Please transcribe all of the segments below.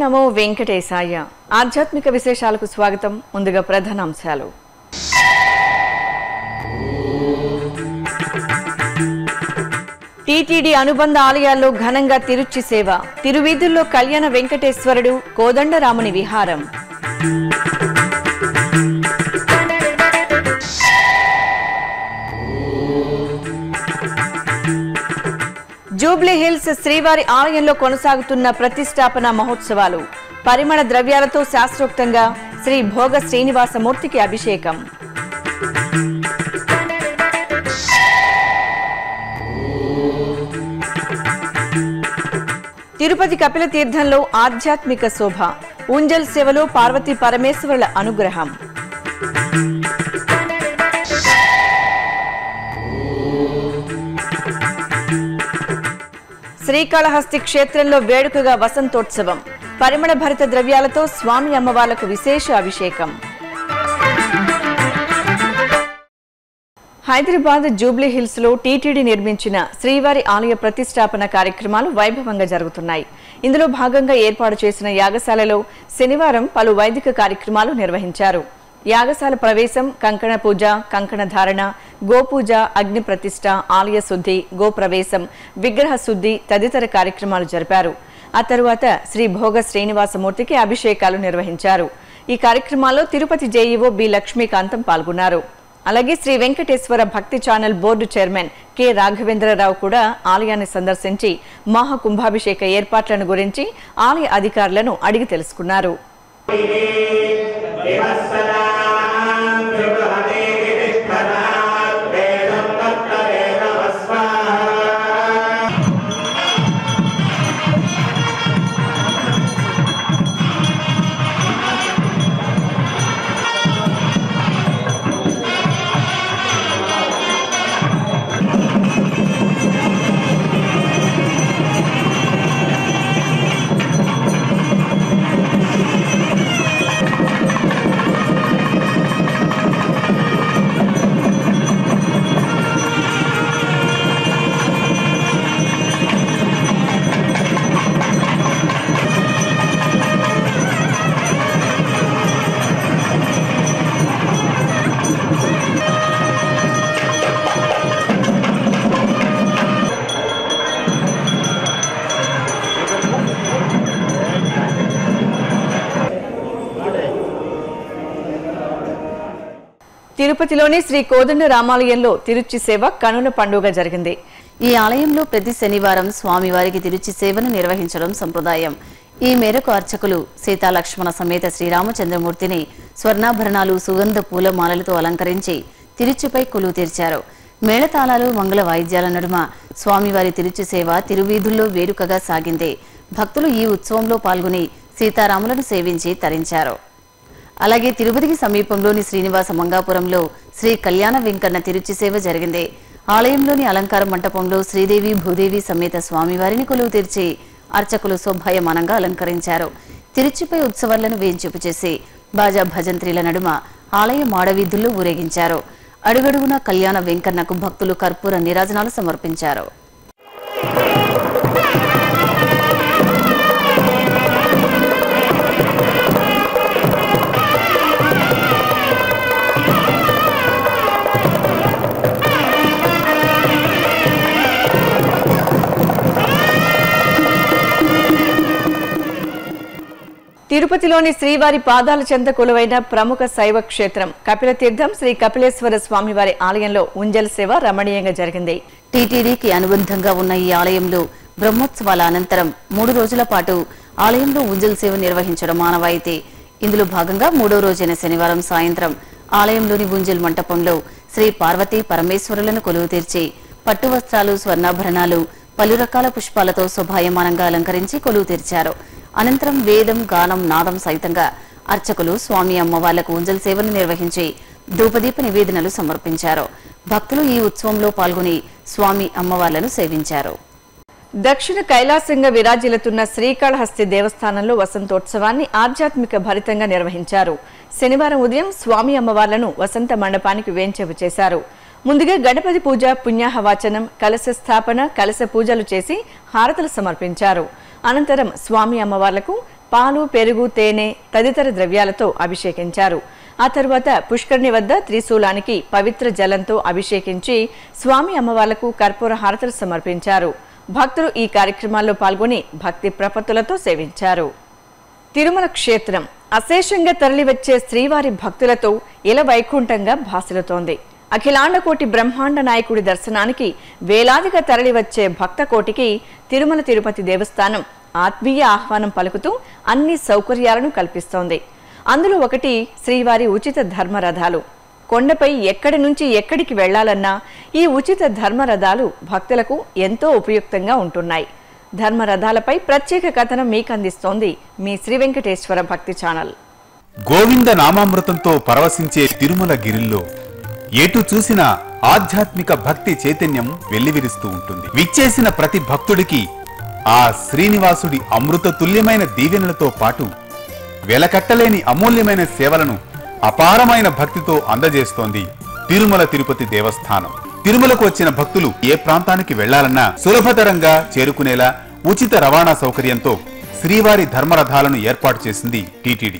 నమో వెంకటేశాయ ఆధ్యాత్మిక విశేషాలకు స్వాగతం ముందుగా ప్రధాన అంశాలు టీటీడీ అనుబంధ ఆలయాల్లో ఘనంగా తిరుచి సేవ తిరువీధుల్లో కళ్యాణ వెంకటేశ్వరుడు కోదండరాముని విహారం జూబ్లీ హిల్స్ శ్రీవారి ఆలయంలో కొనసాగుతున్న ప్రతిష్టాపన మహోత్సవాలు పరిమళ ద్రవ్యాలతో శాస్త్రోక్తంగా శ్రీ భోగ శ్రీనివాసమూర్తికి అభిషేకం తిరుపతి కపిల తీర్థంలో ఆధ్యాత్మిక శోభ ఉంజల్ సేవలో పార్వతీ పరమేశ్వరుల అనుగ్రహం శ్రీకాళహస్తి క్షేత్రంలో వేడుకగా వసంతోత్సవం పరిమళ భరిత ద్రవ్యాలతో స్వామి అమ్మవార్లకు విశేష అభిషేకం హైదరాబాద్ జూబ్లీ హిల్స్ లో టీటీడీ నిర్మించిన శ్రీవారి ఆలయ ప్రతిష్టాపన కార్యక్రమాలు వైభవంగా జరుగుతున్నాయి ఇందులో భాగంగా ఏర్పాటు చేసిన యాగశాలలో శనివారం పలు వైదిక కార్యక్రమాలు నిర్వహించారు యాగశాల ప్రవేశం కంకణ పూజ కంకణ ధారణ గోపూజ అగ్ని ప్రతిష్ట ఆలయ శుద్ధి గోప్రవేశం విగ్రహ శుద్ధి తదితర కార్యక్రమాలు జరిపారు ఆ తరువాత శ్రీ భోగ శ్రీనివాసమూర్తికి అభిషేకాలు నిర్వహించారు ఈ కార్యక్రమాల్లో తిరుపతి జేఈఓ బి లక్ష్మీకాంతం పాల్గొన్నారు అలాగే Sri Venkateswara Bhakti channel board chairman K Raghavendra Rao కూడా ఆలయాన్ని సందర్శించి మహాకుంభాభిషేక ఏర్పాట్లను గురించి ఆలయ అధికారులను అడిగి తెలుసుకున్నారు తిరుపతిలోని శ్రీ కోదండ రామాలయంలో తిరుచి సేవ కనుల పండుగ జరిగింది ఈ ఆలయంలో ప్రతి శనివారం స్వామివారికి తిరుచి సేవను నిర్వహించడం సంప్రదాయం ఈ మేరకు అర్చకులు సీతాలక్ష్మణ సమేత శ్రీరామచంద్రమూర్తిని స్వర్ణాభరణాలు సుగంధ పూల మాలలతో అలంకరించి తిరుచిపై కొలువు తీర్చారు మేళతాళాలు మంగళ వాయిద్యాల నడుమ స్వామివారి తిరుచి సేవ తిరువీధుల్లో వేడుకగా సాగింది భక్తులు ఈ ఉత్సవంలో పాల్గొని సీతారాములను సేవించి తరించారు అలాగే తిరుపతికి సమీపంలోని శ్రీనివాస మంగాపురంలో శ్రీ కళ్యాణ వెంకన్న తిరుచి సేవ జరిగింది ఆలయంలోని అలంకార మంటపంలో శ్రీదేవి భూదేవి సమేత స్వామివారిని కొలువు తీర్చి అర్చకులు శోభాయమానంగా అలంకరించారు తిరుచిపై ఉత్సవాలను వేంచేపు చేసి బాజా భజంత్రీల నడుమ ఆలయ మాడవీధుల్లో ఊరేగించారు అడుగడుగునా కళ్యాణ వెంకన్నకు భక్తులు కర్పూర నిరాజనాలు సమర్పించారు తిరుపతిలోని శ్రీవారి పాదాల చెంత కొలువైన ప్రముఖ శైవ క్షేత్రం కపిలతీర్థం శ్రీ కపిలేశ్వర స్వామివారి ఆలయంలో ఉంజల్ సేవ రమణీయంగా జరిగింది టీటీడీకి అనుబంధంగా ఉన్న ఈ ఆలయంలో బ్రహ్మోత్సవాల అనంతరం మూడు రోజుల పాటు ఆలయంలో ఉంజల్ సేవ నిర్వహించడం ఆనవాయితీ ఇందులో భాగంగా మూడో రోజైన శనివారం సాయంత్రం ఆలయంలోని ఉంజల్ మంటపంలో శ్రీ పార్వతీ పరమేశ్వరులను కొలువు తీర్చి పట్టు వస్త్రాలు స్వర్ణాభరణాలు పలు రకాల పుష్పాలతో శోభాయమానంగా అలంకరించి కొలువు తీర్చారు అనంతరం వేదం గానం నాదం సైతంగా అర్చకులు స్వామి అమ్మవార్లకు ఉంజల్ సేవలు నిర్వహించి ధూపదీప నివేదనలు సమర్పించారు భక్తులు ఈ ఉత్సవంలో పాల్గొని స్వామి అమ్మవార్లను సేవించారు దక్షిణ కైలాసంగా విరాజిల్లుతున్న శ్రీకాళహస్తి దేవస్థానంలో వసంతోత్సవాన్ని ఆధ్యాత్మిక భరితంగా నిర్వహించారు శనివారం ఉదయం స్వామి అమ్మవార్లను వసంత మండపానికి వేంచేపు చేశారు ముందుగా గణపతి పూజ పుణ్యాహవాచనం కలశ స్థాపన కలశ పూజలు చేసి హారతలు సమర్పించారు అనంతరం స్వామి అమ్మవార్లకు పాలు పెరుగు తేనె తదితర ద్రవ్యాలతో అభిషేకించారు ఆ తరువాత పుష్కరిణి వద్ద త్రిశూలానికి పవిత్ర జలంతో అభిషేకించి స్వామి అమ్మవార్లకు కర్పూర హారతలు సమర్పించారు భక్తులు ఈ కార్యక్రమాల్లో పాల్గొని భక్తి ప్రపత్తులతో సేవించారు తిరుమల క్షేత్రం అశేషంగా తరలివచ్చే శ్రీవారి భక్తులతో ఇల వైకుంఠంగా భాసిల్లుతోంది అఖిలాండకోటి బ్రహ్మాండ నాయకుడి దర్శనానికి వేలాదిగా తరలివచ్చే భక్త కోటికి తిరుమల తిరుపతి దేవస్థానం ఆత్మీయ ఆహ్వానం పలుకుతూ అన్ని సౌకర్యాలను కల్పిస్తోంది అందులో ఒకటి శ్రీవారి ఉచిత ధర్మరథాలు కొండపై ఎక్కడి నుంచి ఎక్కడికి వెళ్లాలన్నా ఈ ఉచిత ధర్మరథాలు భక్తులకు ఎంతో ఉపయుక్తంగా ఉంటున్నాయి ధర్మరథాలపై ప్రత్యేక కథనం మీకు అందిస్తోంది మీ శ్రీ వెంకటేశ్వర భక్తి ఛానల్ గోవింద నామామృతంతో పరవశించే తిరుమల గిరిల్లో ఎటు చూసినా ఆధ్యాత్మిక భక్తి చైతన్యం వెల్లివిరుస్తూ ఉంటుంది విచ్చేసిన ప్రతి భక్తుడికి ఆ శ్రీనివాసుడి అమృత తుల్యమైన దీవెనలతో పాటు వెలకట్టలేని అమూల్యమైన సేవలను అపారమైన భక్తితో అందజేస్తోంది తిరుమల తిరుపతి దేవస్థానం తిరుమలకు వచ్చిన భక్తులు ఏ ప్రాంతానికి వెళ్లాలన్నా సులభతరంగా చేరుకునేలా ఉచిత రవాణా సౌకర్యంతో శ్రీవారి ధర్మరథాలను ఏర్పాటు చేసింది టీటీడీ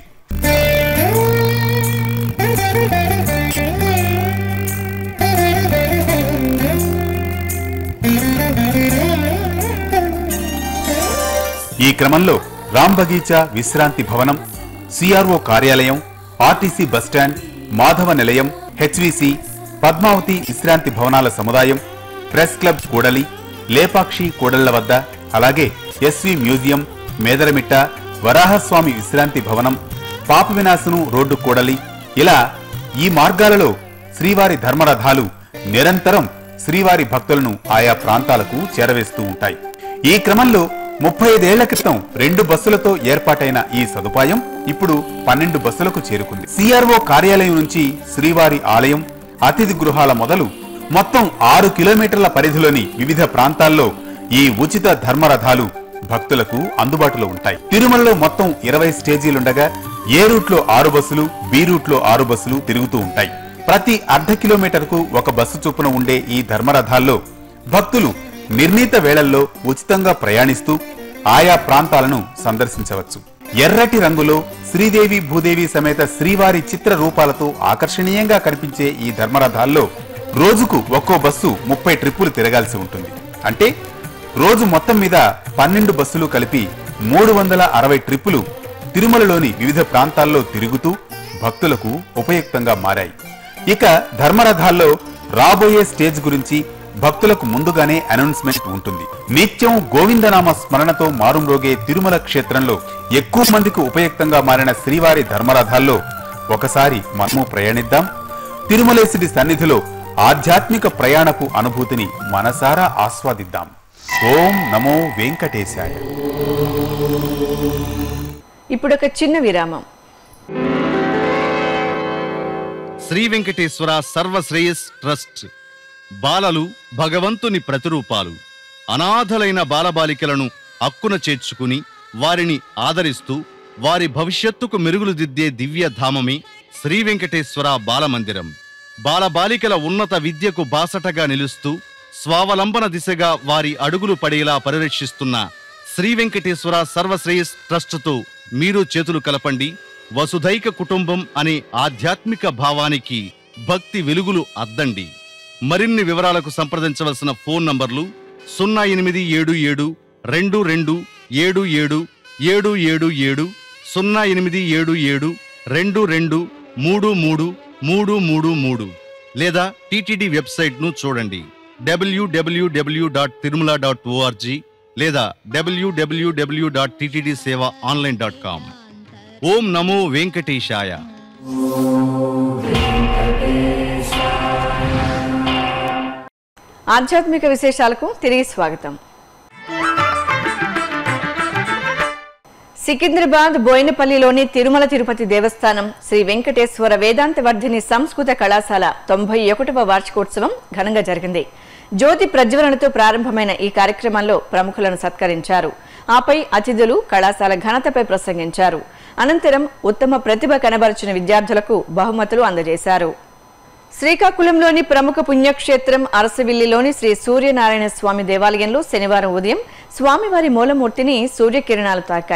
ఈ క్రమంలో రామ్ బగీచా విశ్రాంతి భవనం సిఆర్ఓ కార్యాలయం ఆర్టీసీ బస్టాండ్ మాధవ నిలయం హెచ్విసి పద్మావతి విశ్రాంతి భవనాల సముదాయం ప్రెస్ క్లబ్ కూడలి లేపాక్షి కూడళ్ల వద్ద అలాగే ఎస్వి మ్యూజియం మేదరమిట్ట వరాహస్వామి విశ్రాంతి భవనం పాప వినాశను రోడ్డు కూడలి ఇలా ఈ మార్గాలలో శ్రీవారి ధర్మరథాలు నిరంతరం శ్రీవారి భక్తులను ఆయా ప్రాంతాలకు చేరవేస్తూ ఉంటాయి ఈ క్రమంలో ముప్పై ఐదేళ్ల క్రితం రెండు బస్సులతో ఏర్పాటైన ఈ సదుపాయం ఇప్పుడు పన్నెండు బస్సులకు చేరుకుంది సిఆర్ఓ కార్యాలయం నుంచి శ్రీవారి ఆలయం అతిథి గృహాల మొదలు మొత్తం ఆరు కిలోమీటర్ల పరిధిలోని వివిధ ప్రాంతాల్లో ఈ ఉచిత ధర్మరథాలు భక్తులకు అందుబాటులో ఉంటాయి తిరుమలలో మొత్తం ఇరవై స్టేజీలుండగా ఏ రూట్లో ఆరు బస్సులు బి రూట్లో ఆరు బస్సులు తిరుగుతూ ఉంటాయి ప్రతి అర్ధ కిలోమీటర్కు ఒక బస్సు చొప్పున ఉండే ఈ ధర్మరథాల్లో భక్తులు నిర్ణీత వేళల్లో ఉచితంగా ప్రయాణిస్తూ ఆయా ప్రాంతాలను సందర్శించవచ్చు ఎర్రటి రంగులో శ్రీదేవి భూదేవి సమేత శ్రీవారి చిత్ర రూపాలతో ఆకర్షణీయంగా కనిపించే ఈ ధర్మరథాల్లో రోజుకు ఒక్కో బస్సు ముప్పై ట్రిప్పులు తిరగాల్సి ఉంటుంది అంటే రోజు మొత్తం మీద పన్నెండు బస్సులు కలిపి మూడు వందల అరవై ట్రిప్పులు తిరుమలలోని వివిధ ప్రాంతాల్లో తిరుగుతూ భక్తులకు ఉపయుక్తంగా మారాయి ఇక ధర్మరథాల్లో రాబోయే స్టేజ్ గురించి భక్తులకు ముందుగానే అనౌన్స్మెంట్ ఉంటుంది నిత్యం గోవిందనామ స్మరణతో మారుమ్రోగే తిరుమల క్షేత్రంలో ఎక్కువ మందికి ఉపయుక్తంగా మారిన శ్రీవారి ధర్మరథాల్లో ఒకసారి మనము ప్రయాణిద్దాం తిరుమలేశుడి సన్నిధిలో ఆధ్యాత్మిక ప్రయాణపు అనుభూతిని మనసారా ఆస్వాదిద్దాం ఓం నమో వెంకటేశాయ ఇప్పుడొక చిన్న విరామం శ్రీ వెంకటేశ్వర సర్వశ్రేయస్ ట్రస్ట్ బాలలు భగవంతుని ప్రతిరూపాలు అనాథలైన బాలబాలికలను అక్కున చేర్చుకుని వారిని ఆదరిస్తూ వారి భవిష్యత్తుకు మెరుగులు దిద్దే దివ్య ధామమే శ్రీ వెంకటేశ్వర బాలమందిరం బాలబాలికల ఉన్నత విద్యకు బాసటగా నిలుస్తూ స్వావలంబన దిశగా వారి అడుగులు పడేలా పరిరక్షిస్తున్న శ్రీ వెంకటేశ్వర సర్వశ్రేయస్ ట్రస్టుతో మీరు చేతులు కలపండి వసుధైక కుటుంబం అనే ఆధ్యాత్మిక భావానికి భక్తి వెలుగులు అద్దండి మరిన్ని వివరాలకు సంప్రదించవలసిన ఫోన్ నంబర్లు సున్నా ఎనిమిది ఏడు ఏడు రెండు రెండు ఏడు ఏడు ఏడు ఏడు ఏడు సున్నా ఎనిమిది ఏడు ఏడు రెండు రెండు మూడు మూడు మూడు మూడు మూడు లేదా టీటీడీ వెబ్సైట్ను చూడండి W W W dot Tirumala dot O R G లేదా W W W dot TTD seva online dot com ఓం నమో వెంకటేశాయ ఆధ్యాత్మిక విశేషాలకు తిరిగి స్వాగతం సికింద్రాబాద్ బోయినపల్లిలోని తిరుమల తిరుపతి దేవస్థానం శ్రీ వెంకటేశ్వర వేదాంత వర్ధిని సంస్కృత కళాశాల తొంభై ఒకటవ వార్షికోత్సవం ఘనంగా జరిగింది జ్యోతి ప్రజ్వలనతో ప్రారంభమైన ఈ కార్యక్రమంలో ప్రముఖులను సత్కరించారు ఆపై అతిథులు కళాశాల ఘనతపై ప్రసంగించారు అనంతరం ఉత్తమ ప్రతిభ కనబరిచిన విద్యార్థులకు బహుమతులు అందజేశారు శ్రీకాకుళంలోని ప్రముఖ పుణ్యక్షేత్రం అరసవిల్లిలోని శ్రీ సూర్యనారాయణ స్వామి దేవాలయంలో శనివారం ఉదయం స్వామివారి మూలమూర్తిని సూర్యకిరణాలు తాకాయి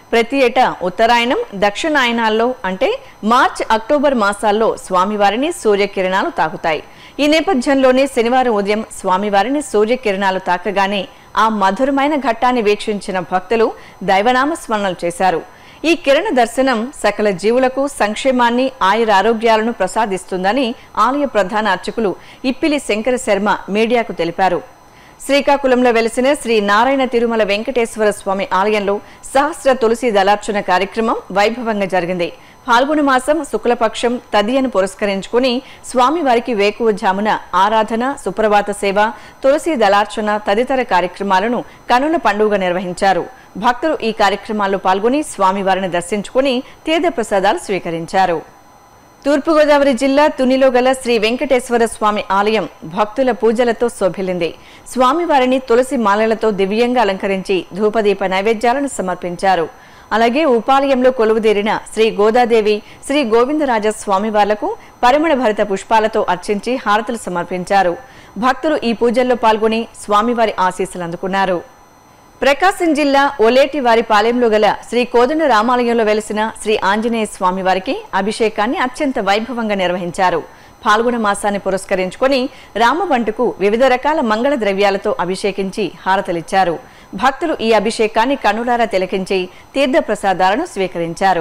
ప్రతి ఏటా ఉత్తరాయణం దక్షిణాయనాల్లో అంటే మార్చ్ అక్టోబర్ మాసాల్లో స్వామివారిని సూర్యకిరణాలు తాకుతాయి ఈ నేపథ్యంలోనే శనివారం ఉదయం స్వామివారిని సూర్యకిరణాలు తాకగానే ఆ మధురమైన ఘట్టాన్ని వీక్షించిన భక్తులు దైవనామ స్మరణలు చేశారు ఈ కిరణ దర్శనం సకల జీవులకు సంక్షేమాన్ని ఆయురారోగ్యాలను ప్రసాదిస్తుందని ఆలయ ప్రధాన అర్చకులు ఇప్పిలి శంకర శర్మ మీడియాకు తెలిపారు శ్రీకాకుళంలో వెలిసిన శ్రీ నారాయణ తిరుమల వెంకటేశ్వర స్వామి ఆలయంలో సహస్ర తులసి దళార్చన కార్యక్రమం వైభవంగా జరిగింది పాల్గొన మాసం శుక్లపక్షం తదియను పురస్కరించుకుని స్వామివారికి వేకువజామున ఆరాధన సుప్రభాత సేవ తులసి దళార్చన తదితర కార్యక్రమాలను కనుల పండుగ నిర్వహించారు భక్తులు ఈ కార్యక్రమాల్లో పాల్గొని స్వామివారిని దర్శించుకుని తీర్థప్రసాదాలు స్వీకరించారు తూర్పుగోదావరి జిల్లా తునిలో గల శ్రీ వెంకటేశ్వర స్వామి ఆలయం భక్తుల పూజలతో శోభిల్లింది స్వామివారిని తులసి మాలలతో దివ్యంగా అలంకరించి ధూపదీప నైవేద్యాలను సమర్పించారు అలాగే ఉపాలయంలో కొలువుదీరిన శ్రీ గోదాదేవి శ్రీ గోవిందరాజ స్వామివార్లకు పరిమళ భరిత పుష్పాలతో అర్చించి హారతులు సమర్పించారు భక్తులు ఈ పూజల్లో పాల్గొని స్వామివారి ఆశీస్సులు అందుకున్నారు ప్రకాశం జిల్లా ఒలేటి వారి పాలెంలో గల శ్రీ కోదండ రామాలయంలో వెలిసిన శ్రీ ఆంజనేయ స్వామి వారికి అభిషేకాన్ని అత్యంత వైభవంగా నిర్వహించారు పాల్గొన మాసాన్ని పురస్కరించుకొని రామబంటుకు వివిధ రకాల మంగళ ద్రవ్యాలతో అభిషేకించి హారతలిచ్చారు భక్తులు ఈ అభిషేకాన్ని కనులారా తిలకించి తీర్థప్రసాదాలను స్వీకరించారు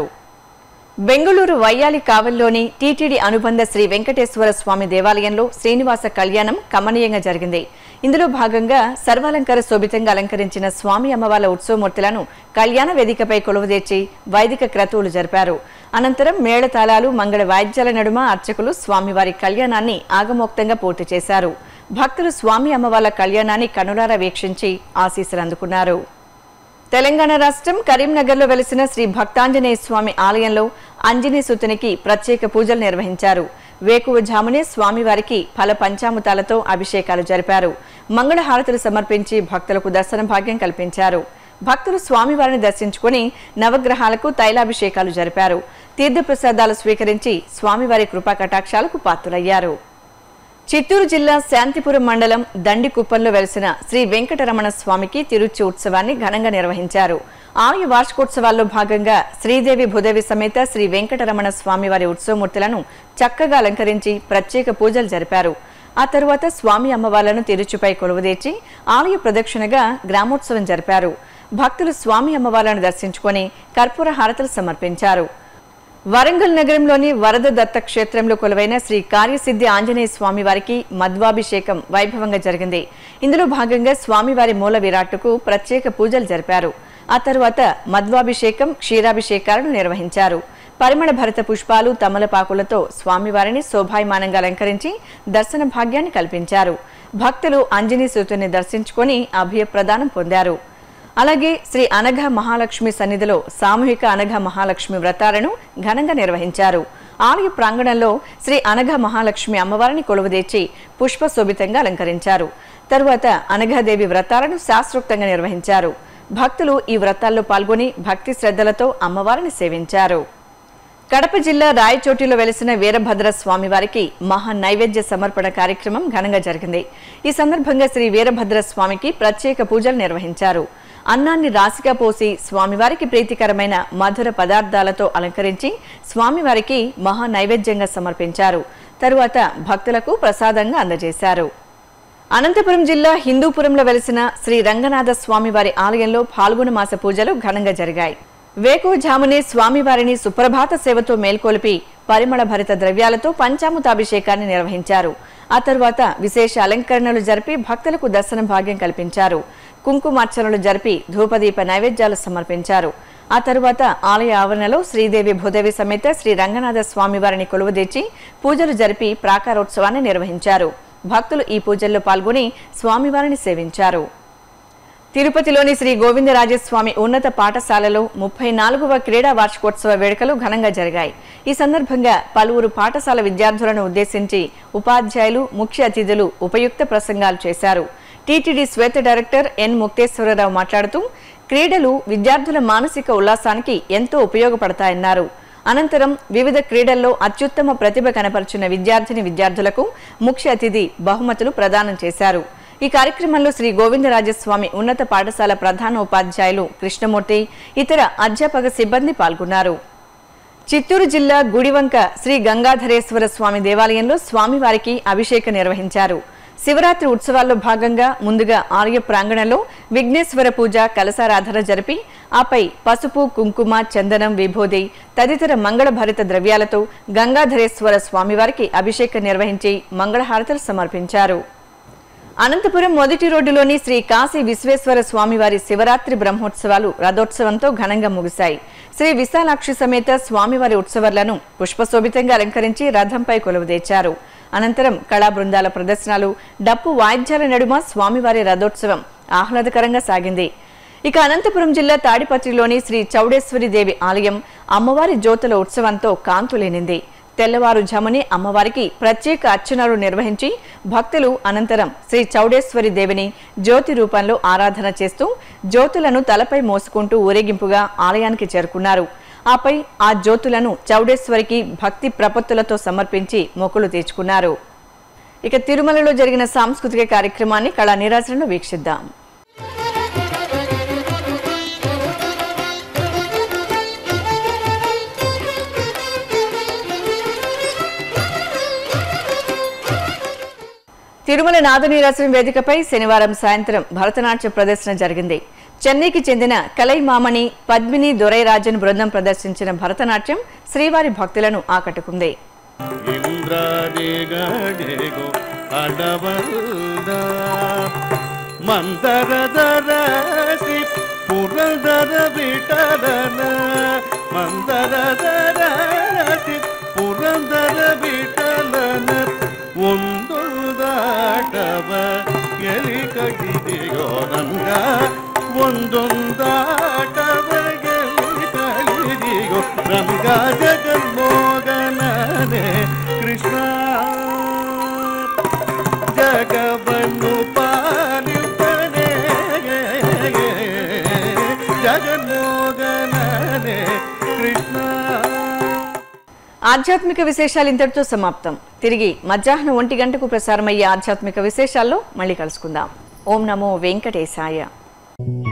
బెంగళూరు వయ్యాలి కావల్లోని టీటీడీ అనుబంధ శ్రీ వెంకటేశ్వర స్వామి దేవాలయంలో శ్రీనివాస కళ్యాణం కమనీయంగా జరిగింది ఇందులో భాగంగా సర్వాలంకార శోభితంగా అలంకరించిన స్వామి అమ్మవార్ల ఉత్సవమూర్తులను కళ్యాణ వేదికపై కొలువుదీర్చి వైదిక క్రతువులు జరిపారు అనంతరం మేళతాళాలు మంగళ వాయిద్యాల నడుమ అర్చకులు స్వామివారి కళ్యాణాన్ని ఆగమోక్తంగా పూర్తి చేశారు భక్తులు స్వామి అమ్మవార్ల కళ్యాణాన్ని కనులారా వీక్షించి ఆశీస్సులు అందుకున్నారు తెలంగాణ రాష్ట్రం కరీంనగర్లో వెలిసిన శ్రీ భక్తాంజనేయ స్వామి ఆలయంలో అంజనీ సుతునికి ప్రత్యేక పూజలు నిర్వహించారు వేకువజామునే స్వామివారికి ఫల పంచామృతాలతో అభిషేకాలు జరిపారు మంగళహారతులు సమర్పించి భక్తులకు దర్శన భాగ్యం కల్పించారు భక్తులు స్వామివారిని దర్శించుకుని నవగ్రహాలకు తైలాభిషేకాలు జరిపారు తీర్థప్రసాదాలు స్వీకరించి స్వామివారి కృపా కటాక్షాలకు పాత్రులయ్యారు చిత్తూరు జిల్లా శాంతిపురం మండలం దండికుప్పంలో వెలిసిన శ్రీ వెంకటరమణ స్వామికి తిరుచి ఉత్సవాన్ని ఘనంగా నిర్వహించారు ఆలయ వార్షికోత్సవాల్లో భాగంగా శ్రీదేవి భూదేవి సమేత శ్రీ వెంకటరమణ స్వామివారి ఉత్సవమూర్తులను చక్కగా అలంకరించి ప్రత్యేక పూజలు జరిపారు ఆ తరువాత స్వామి అమ్మవార్లను తిరుచుపై కొలువుదీర్చి ఆలయ ప్రదక్షిణగా గ్రామోత్సవం జరిపారు భక్తులు స్వామి అమ్మవార్లను దర్శించుకొని కర్పూర హారతలు సమర్పించారు వరంగల్ నగరంలోని వరద దత్త క్షేత్రంలో కొలువైన శ్రీ కార్యసిద్ధి ఆంజనేయ స్వామి వారికి మధ్వాభిషేకం వైభవంగా జరిగింది ఇందులో భాగంగా స్వామివారి మూల విరాట్టుకు ప్రత్యేక పూజలు జరిపారు ఆ తరువాత మధ్వాభిషేకం క్షీరాభిషేకాలను నిర్వహించారు పరిమళ భరిత పుష్పాలు తమలపాకులతో స్వామివారిని శోభాయమానంగా అలంకరించి దర్శన భాగ్యాన్ని కల్పించారు భక్తులు అంజనీ సూతుని దర్శించుకొని అభయ ప్రదానం పొందారు అలాగే శ్రీ అనఘ మహాలక్ష్మి సన్నిధిలో సామూహిక అనఘ మహాలక్ష్మి వ్రతాలను ఘనంగా నిర్వహించారు ఆలయ ప్రాంగణంలో శ్రీ అనఘ మహాలక్ష్మి అమ్మవారిని కొలువుదీర్చి పుష్ప శోభితంగా అలంకరించారు తరువాత అనఘాదేవి వ్రతాలను శాస్త్రోక్తంగా నిర్వహించారు భక్తులు ఈ వ్రతాల్లో పాల్గొని భక్తి శ్రద్ధలతో అమ్మవారిని సేవించారు కడప జిల్లా రాయచోటిలో వెలిసిన వీరభద్ర స్వామి వారికి మహా నైవేద్య సమర్పణ కార్యక్రమం ఘనంగా జరిగింది ఈ సందర్భంగా శ్రీ వీరభద్ర స్వామికి ప్రత్యేక పూజలు నిర్వహించారు అన్నాన్ని రాశిగా పోసి స్వామివారికి ప్రీతికరమైన మధుర పదార్థాలతో అలంకరించి స్వామివారికి మహా నైవేద్యంగా సమర్పించారు తరువాత భక్తులకు ప్రసాదంగా అందజేశారు అనంతపురం జిల్లా హిందూపురంలో వెలిసిన శ్రీ రంగనాథ స్వామివారి ఆలయంలో పాల్గొన మాస పూజలు ఘనంగా జరిగాయి వేకువజామునే స్వామివారిని సుప్రభాత సేవతో మేల్కొలిపి పరిమళ భరిత ద్రవ్యాలతో పంచామృతాభిషేకాన్ని నిర్వహించారు ఆ తరువాత విశేష అలంకరణలు జరిపి భక్తులకు దర్శన భాగ్యం కల్పించారు కుంకుమార్చనలు జరిపి ధూపదీప నైవేద్యాలు సమర్పించారు ఆ తరువాత ఆలయ ఆవరణలో శ్రీదేవి భూదేవి సమేత శ్రీ రంగనాథ స్వామివారిని కొలువుదీర్చి పూజలు జరిపి ప్రాకారోత్సవాన్ని నిర్వహించారు భక్తులు ఈ పూజల్లో పాల్గొని స్వామివారిని సేవించారు తిరుపతిలోని శ్రీ గోవిందరాజస్వామి ఉన్నత పాఠశాలలో ముప్పై నాలుగవ క్రీడా వార్షికోత్సవ వేడుకలు ఘనంగా జరిగాయి ఈ సందర్భంగా పలువురు పాఠశాల విద్యార్థులను ఉద్దేశించి ఉపాధ్యాయులు ముఖ్య అతిథులు ఉపయుక్త ప్రసంగాలు చేశారు TTD Sweta director N Mukteswara Rao మాట్లాడుతూ క్రీడలు విద్యార్థుల మానసిక ఉల్లాసానికి ఎంతో ఉపయోగపడతాయన్నారు అనంతరం వివిధ క్రీడల్లో అత్యుత్తమ ప్రతిభ కనపరిచిన విద్యార్థిని విద్యార్థులకు ముఖ్య అతిథి బహుమతులు ప్రదానం చేశారు ఈ కార్యక్రమంలో శ్రీ గోవిందరాజస్వామి ఉన్నత పాఠశాల ప్రధాన ఉపాధ్యాయులు కృష్ణమూర్తి ఇతర అధ్యాపక సిబ్బంది పాల్గొన్నారు చిత్తూరు జిల్లా గుడివంక శ్రీ గంగాధరేశ్వర స్వామి దేవాలయంలో స్వామివారికి అభిషేకం నిర్వహించారు శివరాత్రి ఉత్సవాల్లో భాగంగా ముందుగా ఆలయ ప్రాంగణంలో విఘ్నేశ్వర పూజ కలసారాధన జరిపి ఆపై పసుపు కుంకుమ చందనం విభూది తదితర మంగళభరిత ద్రవ్యాలతో గంగాధరేశ్వర స్వామివారికి అభిషేకం నిర్వహించి మంగళహారతలు సమర్పించారు అనంతపురం మొదటి రోడ్డులోని శ్రీ కాశీ విశ్వేశ్వర స్వామివారి శివరాత్రి బ్రహ్మోత్సవాలు రథోత్సవంతో ఘనంగా ముగిశాయి శ్రీ విశాలాక్షి సమేత స్వామివారి ఉత్సవాలను పుష్పశోభితంగా అలంకరించి రథంపై కొలువుదీర్చారు అనంతరం కళా బృందాల ప్రదర్శనలు డప్పు వాయిద్యాల నడుమ స్వామివారి రథోత్సవం ఆహ్లాదకరంగా సాగింది ఇక అనంతపురం జిల్లా తాడిపత్రిలోని శ్రీ చౌడేశ్వరి దేవి ఆలయం అమ్మవారి జ్యోతుల ఉత్సవంతో కాంతులేనింది తెల్లవారుజామునే అమ్మవారికి ప్రత్యేక అర్చనలు నిర్వహించి భక్తులు అనంతరం శ్రీ చౌడేశ్వరి దేవిని జ్యోతి రూపంలో ఆరాధన చేస్తూ జ్యోతులను తలపై మోసుకుంటూ ఊరేగింపుగా ఆలయానికి చేరుకున్నారు ఆపై ఆ జ్యోతులను చౌడేశ్వరికి భక్తి ప్రపత్తులతో సమర్పించి మొక్కులు తీర్చుకున్నారు ఇక తిరుమలలో జరిగిన సాంస్కృతిక కార్యక్రమాన్ని కళా నీరాజనను వీక్షిద్దాం తిరుమల నాదనీరాశ్రం వేదికపై శనివారం సాయంత్రం భరతనాట్య ప్రదర్శన జరిగింది చెన్నైకి చెందిన కలైమామణి పద్మిని దొరైరాజన్ బృందం ప్రదర్శించిన భరతనాట్యం శ్రీవారి భక్తులను ఆకట్టుకుంది ಇಂದ್ರಾದಿಗಡೆಗೋ ಅಡವಲ್ದ ಮಂದರದರಸಿ ಪುರಂದರ ವಿಠಲನ ಮಂದರದರಸಿ ಪುರಂದರ ವಿಠಲನ ಒಂದು ದಾಟವ ಎಲಿ ಕಡಿದಿಗೋ ನಂಗ ಒಂದೊಂದಾಟವ ಗೆಲಿ ಕಲಿದಿಗೋ ರಂಗ ಜಗನ್ಮೋಗನನೆ ಕೃಷ್ಣ ಜಗವನ್ನು ಪಾಲಿಪನೆ ಜಗನ್ಮೋಗನನೆ ಕೃಷ್ಣ ఆధ్యాత్మిక విశేషాలు ఇంతటితో సమాప్తం తిరిగి మధ్యాహ్నం ఒంటి గంటకు ప్రసారమయ్యే ఆధ్యాత్మిక విశేషాల్లో మళ్ళీ కలుసుకుందాం ఓం నమో వెంకటేశాయ